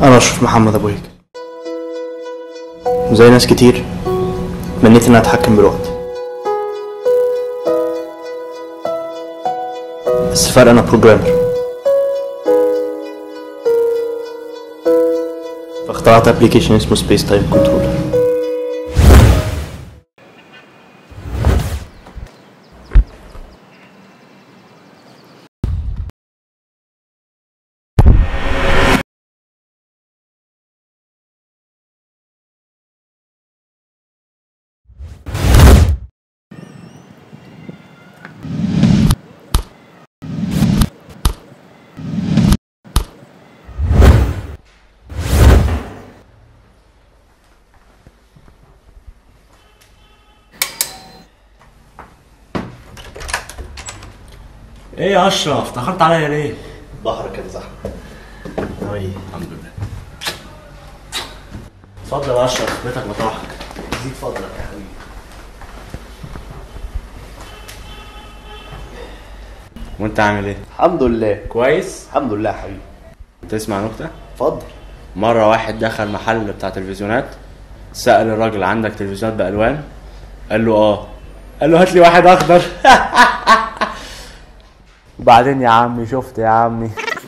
أنا أشرف محمد أبو هيك وزي ناس كتير تمنيت إني أتحكم بالوقت بس الفرق أنا بروجرامر فاخترعت ابلكيشن اسمه سبيس تايم كنترولر ايه يا اشرف اتاخرت عليا ليه بحر كان زحمة أوي الحمد لله اتفضل يا اشرف بيتك مطرحك زيد فضلك يا حبيبي وانت عامل ايه الحمد لله كويس الحمد لله يا حبيبي تسمع نكته اتفضل مره واحد دخل محل بتاع تلفزيونات سأل الراجل عندك تلفزيونات بألوان قال له اه قال له هات لي واحد اخضر وبعدين يا عمي شفت يا عمي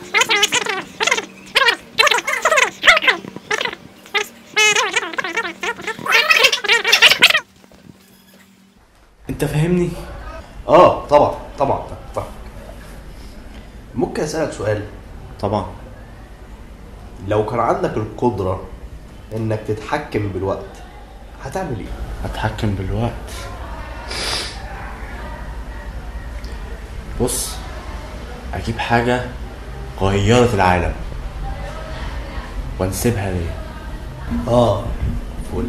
انت فاهمني اه طبعا طبعا طبعا ممكن اسالك سؤال طبعا لو كان عندك القدره انك تتحكم بالوقت هتعمل ايه اتحكم بالوقت بص اجيب حاجة غيرت العالم وانسبها ليا اه فل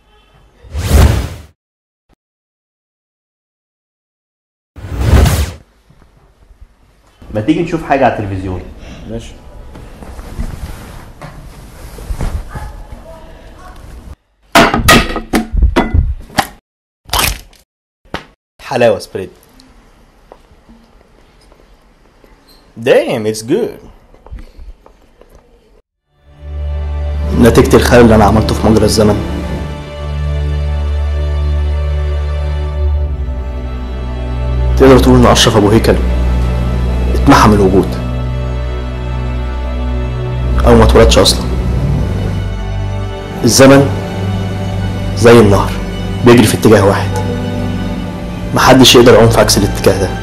ما تيجي نشوف حاجه على التلفزيون ماشي حلاوه سبريد Damn, it's good. نتيجة الخير اللي أنا عملته في مجرى الزمن تقدر تقول إن أشرف أبو هيكل اتمحى من الوجود أو ما اتولدش أصلا الزمن زي النهر بيجري في اتجاه واحد محدش يقدر يعوم في عكس الاتجاه ده